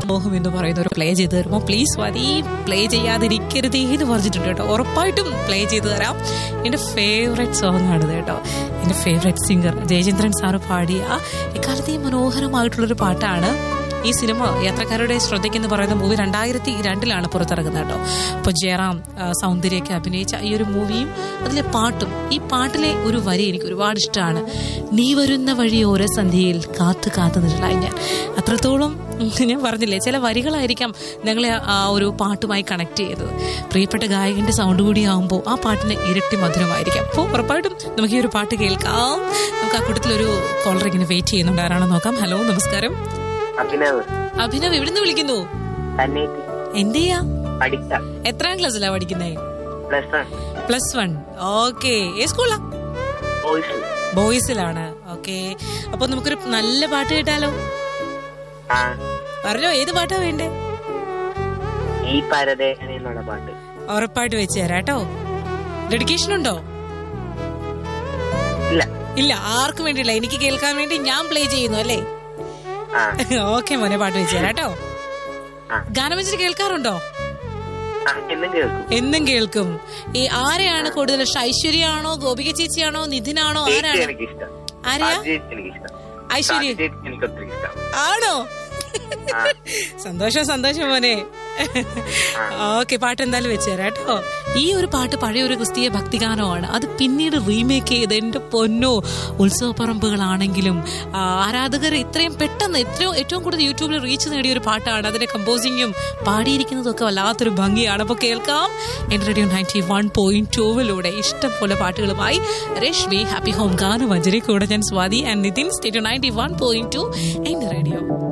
മോഹം എന്ന് പറയുന്ന ഒരു പ്ലേ ചെയ്ത് തരുമോ പ്ലീസ് സ്വാതി പ്ലേ ചെയ്യാതിരിക്കരുതേ എന്ന് പറഞ്ഞിട്ടുണ്ട് കേട്ടോ ഉറപ്പായിട്ടും പ്ലേ ചെയ്ത് തരാം എൻ്റെ ഫേവറേറ്റ് സോങ് ആണ് ഇത് കേട്ടോ എൻ്റെ ഫേവറേറ്റ് സിംഗർ ജയചന്ദ്രൻ സാറ് പാടിയ എക്കാലത്തെയും മനോഹരമായിട്ടുള്ളൊരു പാട്ടാണ് ഈ സിനിമ യാത്രക്കാരുടെ ശ്രദ്ധയ്ക്ക് എന്ന് പറയുന്ന മൂവി രണ്ടായിരത്തി രണ്ടിലാണ് പുറത്തിറങ്ങുന്നത് കേട്ടോ അപ്പോൾ ജയറാം ആ, സൗന്ദര്യൊക്കെ അഭിനയിച്ച ഈ ഒരു മൂവിയും അതിലെ പാട്ടും ഈ പാട്ടിലെ ഒരു വരി എനിക്ക് ഒരുപാട് ഇഷ്ടമാണ് നീ വരുന്ന വഴി ഓരോ സന്ധ്യയിൽ കാത്തു കാത്തു നിഴലായി ഞാൻ അത്രത്തോളം ഞാൻ പറഞ്ഞില്ലേ ചില വരികളായിരിക്കാം ഞങ്ങളെ ആ ഒരു പാട്ടുമായി കണക്ട് ചെയ്തത് പ്രിയപ്പെട്ട ഗായകന്റെ സൗണ്ട് കൂടി ആകുമ്പോൾ ആ പാട്ടിന് ഇരട്ടി മധുരമായിരിക്കാം അപ്പോൾ ഉറപ്പായിട്ടും നമുക്ക് ഈ ഒരു പാട്ട് കേൾക്കാം നമുക്ക് ആ കൂട്ടത്തിലൊരു കോളർ ഇങ്ങനെ വെയിറ്റ് ചെയ്യുന്നുണ്ട് ആരാണെന്ന് നോക്കാം ഹലോ നമസ്കാരം അഭിനവ് അഭിനവ് എവിടുന്ന് വിളിക്കുന്നു തന്നെ എന്ത് ചെയ്യാ പഠിച്ച എത്രാം ക്ലാസ്സിലാ പഠിക്കുന്നേ plus one plus one okay ഏ സ്കൂളാ വോയിസ് ബോയ്സിലാണ് ഓക്കെ അപ്പൊ നമുക്കൊരു നല്ല പാട്ട് കേട്ടാലോ ആ പറഞ്ഞോ ഏത് പാട്ടാ വേണ്ടേ ഈ പരദേശൻ എന്നുള്ള പാട്ട് ഉറപ്പായിട്ട് വെച്ച് തരാം കേട്ടോ ഡെഡിക്കേഷൻ ഉണ്ടോ ഇല്ല ഇല്ല ആർക്കും വേണ്ടിയില്ല എനിക്ക് കേൾക്കാൻ വേണ്ടി ഞാൻ പ്ലേ ചെയ്യുന്നു അല്ലേ ആ ഓക്കെ മോനെ പാട്ട് വെച്ച് തരാം കേട്ടോ ആ. ഗാനം വെച്ചിട്ട് കേൾക്കാറുണ്ടോ ആ എന്നും കേൾക്കും എന്നും കേൾക്കും ഈ ആരെയാണ് കൂടുതൽ ഇഷ്ടം ഐശ്വര്യയാണോ ഗോപിക ചേച്ചിയാണോ നിധിനാണോ ചേച്ചി ആരാണ് എനിക്ക് ഇഷ്ടം ആരെയാ ചേച്ചി എനിക്ക് ഇഷ്ടം ഐശ്വര്യ ചേച്ചി എനിക്ക് ഒത്തിരി ഇഷ്ടം ആണോ ആ. സന്തോഷം സന്തോഷം മോനെ ഓക്കെ പാട്ട് എന്തായാലും വെച്ച് തരാം കേട്ടോ ഈ ഒരു പാട്ട് പഴയ ഒരു ക്രിസ്തീയ ഭക്തിഗാനമാണ് അത് പിന്നീട് റീമേക്ക് ചെയ്ത് എന്റെ പൊന്നോ ഉത്സവപ്പറമ്പുകളാണെങ്കിലും ആ, ആരാധകർ ഇത്രയും പെട്ടെന്ന് എത്രയോ ഏറ്റവും കൂടുതൽ യൂട്യൂബിൽ റീച്ച് നേടിയ ഒരു പാട്ടാണ് അതിന്റെ കമ്പോസിങ്ങും പാടിയിരിക്കുന്നതും ഒക്കെ വല്ലാത്തൊരു ഭംഗിയാണ് അപ്പോൾ കേൾക്കാം എന്റെ റേഡിയോ നയൻറ്റി വൺ പോയിന്റ് ടൂവിലൂടെ ഇഷ്ടം പോലെ പാട്ടുകളുമായി രശ്മി ഹാപ്പി ഹോം ഗാനമഞ്ജരി കൂടെ ഞാൻ Swathi and Nithin state ninety one point two എന്റെ റേഡിയോ